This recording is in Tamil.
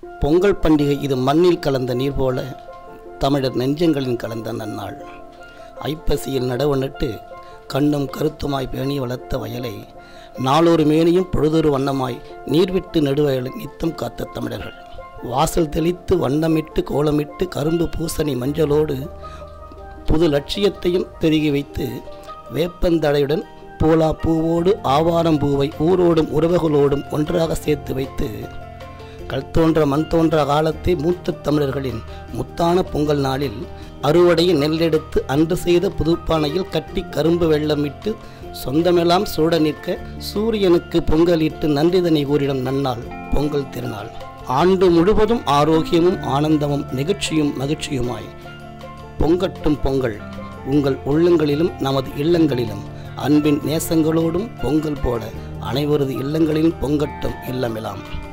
பொங்கல் பண்டிகை இது மண்ணில் கலந்த நீர் போல தமிழர் நெஞ்சங்களின் கலந்த நன்னாள் ஐப்பசியில் நடவு நட்டு கண்ணும் கருத்துமாய் பேணி வளர்த்த வயலை நாளொரு மேனியும் பொழுதொரு வண்ணமாய் நீர்விட்டு நடுவயலை நித்தம் காத்த தமிழர்கள் வாசல் தெளித்து வண்ணமிட்டு கோலமிட்டு கரும்பு பூசணி மஞ்சளோடு புது லட்சியத்தையும் பெருகி வைத்து வேப்பந்தடையுடன் போலா பூவோடு ஆவாரம் பூவை ஊரோடும் உறவுகளோடும் ஒன்றாக சேர்த்து வைத்து கல் தோன்ற மண் தோன்ற காலத்தை மூத்த தமிழர்களின் முத்தான பொங்கல் நாளில் அறுவடையை நெல்லெடுத்து அன்று செய்த புதுப்பானையில் கட்டி கரும்பு வெள்ளமிட்டு சொந்தமெல்லாம் சூட நிற்க சூரியனுக்கு பொங்கலிட்டு நன்றிதனை கூறிடும் நன்னாள் பொங்கல் திருநாள் ஆண்டு முழுவதும் ஆரோக்கியமும் ஆனந்தமும் நெகிழ்ச்சியும் மகிழ்ச்சியுமாய் பொங்கட்டும் பொங்கல் உங்கள் உள்ளங்களிலும் நமது இல்லங்களிலும் அன்பின் நேசங்களோடும் பொங்கல் போட அனைவரது இல்லங்களிலும் பொங்கட்டும் இல்லமெல்லாம்